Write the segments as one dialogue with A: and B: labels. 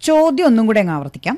A: ചോദ്യം ഒന്നും കൂടെ അങ്ങ് ആവർത്തിക്കാം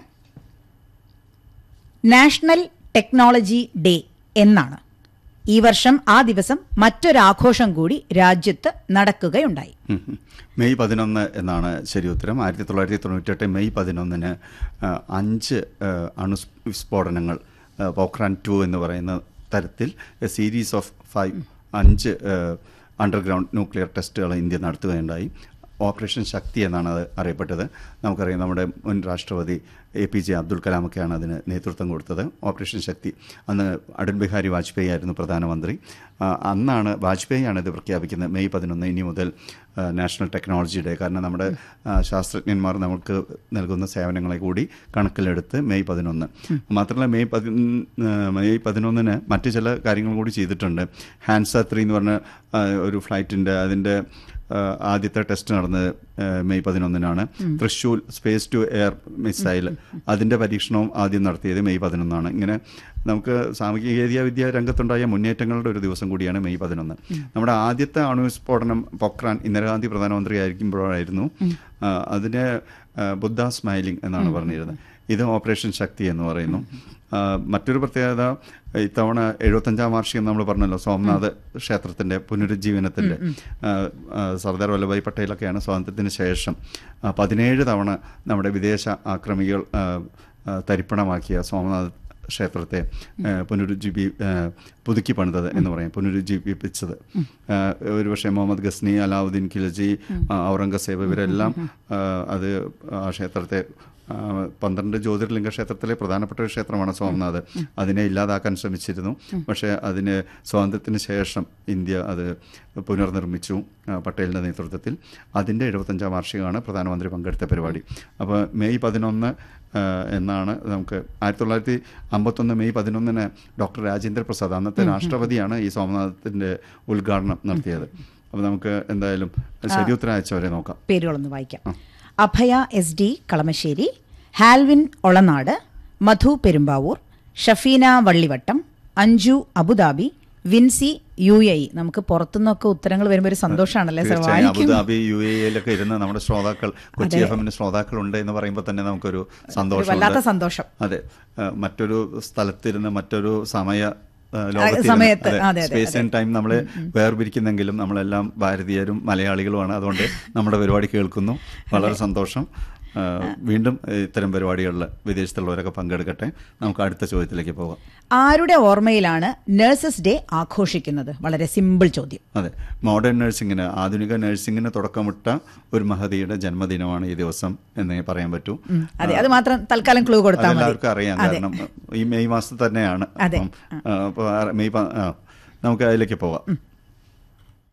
A: നാഷണൽ ടെക്നോളജി ഡേ എന്നാണ് ഈ വർഷം ആ ദിവസം മറ്റൊരാഘോഷം കൂടി രാജ്യത്ത് നടക്കുകയുണ്ടായി
B: ഉം ഉം. മെയ് പതിനൊന്ന് എന്നാണ് ശരി ഉത്തരം ആയിരത്തി തൊള്ളായിരത്തി തൊണ്ണൂറ്റെട്ട് മെയ് പതിനൊന്നിന് ആ, അഞ്ച് ആ, അണുസ്ഫോടനങ്ങൾ ആ, പോക്രാൻ ടു എന്ന് പറയുന്ന തരത്തിൽ എ സീരീസ് ഓഫ് ഫൈവ് അഞ്ച് അണ്ടർഗ്രൗണ്ട് ന്യൂക്ലിയർ ടെസ്റ്റുകൾ ഇന്ത്യ നടത്തുകയുണ്ടായി ഓപ്പറേഷൻ ശക്തി എന്നാണ് അത് അറിയപ്പെട്ടത് നമുക്കറിയാം നമ്മുടെ മുൻ രാഷ്ട്രപതി എ പി ജെ അബ്ദുൽ കലാമൊക്കെയാണ് അതിന് നേതൃത്വം കൊടുത്തത് ഓപ്പറേഷൻ ശക്തി അന്ന് അടൽ ബിഹാരി വാജ്പേയി ആയിരുന്നു പ്രധാനമന്ത്രി ആ, അന്നാണ് വാജ്പേയിയാണ് ഇത് പ്രഖ്യാപിക്കുന്നത് മെയ് പതിനൊന്ന് ഇനി മുതൽ ആ, നാഷണൽ ടെക്നോളജി ഡേ കാരണം നമ്മുടെ ആ, ശാസ്ത്രജ്ഞന്മാർ നമുക്ക് നൽകുന്ന സേവനങ്ങളെ കൂടി കണക്കിലെടുത്ത് മെയ് പതിനൊന്ന് മാത്രമല്ല മെയ് പതി മെയ് പതിനൊന്നിന് മറ്റു ചില കാര്യങ്ങൾ കൂടി ചെയ്തിട്ടുണ്ട് ഹാൻസ ത്രീ എന്ന് പറഞ്ഞ ആ, ഒരു ഫ്ലൈറ്റിൻ്റെ അതിൻ്റെ ആ, ആദ്യത്തെ ടെസ്റ്റ് നടന്നത് ആ, മെയ് പതിനൊന്നിനാണ് Trishul space to air missile അതിൻ്റെ പരീക്ഷണവും ആദ്യം നടത്തിയത് മെയ് പതിനൊന്നാണ് ഇങ്ങനെ നമുക്ക് സാമൂഹിക വിദ്യ രംഗത്തുണ്ടായ മുന്നേറ്റങ്ങളുടെ ഒരു ദിവസം കൂടിയാണ് മെയ് പതിനൊന്ന് നമ്മുടെ ആദ്യത്തെ അണുസ്ഫോടനം പൊക്രാൻ ഇന്ദിരാഗാന്ധി പ്രധാനമന്ത്രി ആയിരിക്കുമ്പോഴായിരുന്നു ആ, അതിന് ആ, ബുദ്ധ സ്മൈലിംഗ് എന്നാണ് പറഞ്ഞിരുന്നത് ഇത് ഓപ്പറേഷൻ ശക്തി എന്ന് പറയുന്നു ആ, മറ്റൊരു പ്രത്യേകത ഇത്തവണ എഴുപത്തഞ്ചാം വാർഷികം നമ്മൾ പറഞ്ഞല്ലോ സോമനാഥ് ക്ഷേത്രത്തിന്റെ പുനരുജ്ജീവനത്തിന്റെ ആ, ആ, സർദാർ വല്ലഭായ് പട്ടേലൊക്കെയാണ് സ്വാതന്ത്ര്യത്തിന് ശേഷം ആ, പതിനേഴ് തവണ നമ്മുടെ വിദേശ ആക്രമികൾ ആ, ആ, തരിപ്പണമാക്കിയ സോമനാഥ് ക്ഷേത്രത്തെ ആ, പുനരുജ്ജീവി ആ, പുതുക്കി പണിതത് എന്ന് പറയാം പുനരുജ്ജീവിപ്പിച്ചത് ആ, ഒരുപക്ഷെ മുഹമ്മദ് ഗസ്നി അലാവുദ്ദീൻ ഖിലജി ആ, ഔറംഗസേബ് ഇവരെല്ലാം ആ, അത് ആ ക്ഷേത്രത്തെ ആ, പന്ത്രണ്ട് ജ്യോതിർലിംഗ ക്ഷേത്രത്തിലെ പ്രധാനപ്പെട്ട ഒരു ക്ഷേത്രമാണ് സോമനാഥ് അതിനെ ഇല്ലാതാക്കാൻ ശ്രമിച്ചിരുന്നു പക്ഷേ അതിന് സ്വാതന്ത്ര്യത്തിന് ശേഷം ഇന്ത്യ അത് പുനർനിർമ്മിച്ചു ആ, പട്ടേലിൻ്റെ നേതൃത്വത്തിൽ അതിൻ്റെ എഴുപത്തഞ്ചാം വാർഷികമാണ് പ്രധാനമന്ത്രി പങ്കെടുത്ത പരിപാടി അപ്പോൾ മെയ് പതിനൊന്ന് ആ, എന്നാണ് നമുക്ക് ആയിരത്തി തൊള്ളായിരത്തി അമ്പത്തൊന്ന് മെയ് പതിനൊന്നിന് ഡോക്ടർ രാജേന്ദ്ര പ്രസാദ് അന്നത്തെ രാഷ്ട്രപതിയാണ് ഈ സോമനാഥത്തിൻ്റെ ഉദ്ഘാടനം നടത്തിയത് അപ്പോൾ നമുക്ക് എന്തായാലും ശരിയുത്തരം അയച്ചവരെ നോക്കാം
A: പേരുകളൊന്ന് വായിക്കാം Abhaya S D Kalamassery Halvin Olanad Madhu Perumbavoor Shafeena Vallivattam Anju Abu Dhabi Vincy U A E നമുക്ക് പുറത്തുനിന്നൊക്കെ ഉത്തരങ്ങൾ വരുമ്പോൾ ഒരു സന്തോഷമാണല്ലേ സർ
B: തീർച്ചയായും
A: വായിക്കും
B: അബുദാബി യു എയിലൊക്കെ ഇരുന്ന് നമ്മുടെ ശ്രോതാക്കൾ കൊച്ചി എഫ് എമ്മിന് ശ്രോതാക്കളുണ്ട് എന്ന് പറയുമ്പോൾ തന്നെ നമുക്കൊരു
A: ഒരു
B: സന്തോഷം
A: വല്ലാത്ത സന്തോഷം
B: അതെ ആ, മറ്റൊരു സ്ഥലത്തിരുന്ന് മറ്റൊരു സമയ ആ,
A: സമയത്ത്,
B: ലോകത്തിരുന്ന്
A: അതെ, അതെ,
B: സ്പേസ് ആൻഡ് ടൈം നമ്മളെ വേർപിരിക്കുന്നെങ്കിലും നമ്മളെല്ലാം ഭാരതീയരും മലയാളികളുമാണ് അതുകൊണ്ട് നമ്മുടെ പരിപാടി കേൾക്കുന്നു വളരെ സന്തോഷം ആ, വീണ്ടും ഇത്തരം പരിപാടികളിൽ വിദേശത്തുള്ളവരൊക്കെ പങ്കെടുക്കട്ടെ നമുക്ക് അടുത്ത ചോദ്യത്തിലേക്ക് പോകാം
A: ആരുടെ ഓർമ്മയിലാണ് നഴ്സസ് ഡേ ആഘോഷിക്കുന്നത് വളരെ സിമ്പിൾ ചോദ്യം
B: അതെ മോഡേൺ നഴ്സിംഗിന് ആധുനിക നഴ്സിംഗിന് തുടക്കമിട്ട ഒരു മഹതിയുടെ ജന്മദിനമാണ് ഈ ദിവസം എന്നേ പറയാൻ പറ്റൂ
A: അതെ അത് മാത്രം തൽക്കാലം ക്ലൂ കൊടുത്താൽ മതി
B: അതെല്ലാവർക്കും അറിയാം കാരണം ഈ മെയ് മാസത്തിൽ തന്നെയാണ്
A: അതെ.
B: അപ്പം, ആ, അപ്പോൾ ആ മെയ് പ- ആ, നമുക്ക് അതിലേക്ക് പോകാം